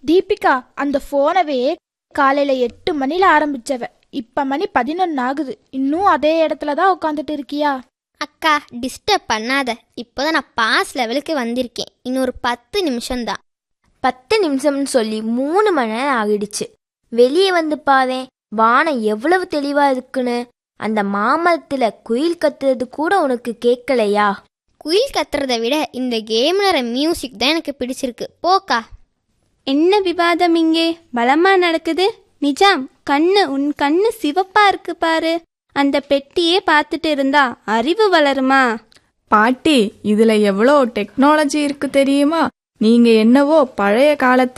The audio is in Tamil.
தீபிகா அந்த போனவே காலையில எட்டு மணில ஆரம்பிச்சவ இப்ப மணி பதினொன்னு ஆகுது இன்னும் அதே இடத்துல தான் உட்காந்துட்டு இருக்கியா அக்கா டிஸ்டர்ப் பண்ணாத இப்போதான் நான் பாஸ் லெவலுக்கு வந்திருக்கேன் இன்னொரு பத்து நிமிஷம்தான் பத்து நிமிஷம்னு சொல்லி மூணு மணி நேரம் ஆகிடுச்சு வெளியே வந்து பாரேன் வானம் எவ்வளவு தெளிவா இருக்குன்னு அந்த மாமரத்துல குயில் கத்துறது கூட உனக்கு கேட்கலையா குயில் கத்துறதை விட இந்த கேம்ல வர மியூசிக் தான் எனக்கு பிடிச்சிருக்கு போக்கா என்ன விவாதம் இங்கே பலமா நடக்குது நிஜாம் கண்ணு உன் கண்ணு சிவப்பா இருக்கு பாரு அந்த பெட்டியே பார்த்துட்டு இருந்தா அறிவு வளருமா பாட்டி இதுல எவ்வளோ டெக்னாலஜி இருக்கு தெரியுமா நீங்க என்னவோ பழைய காலத்து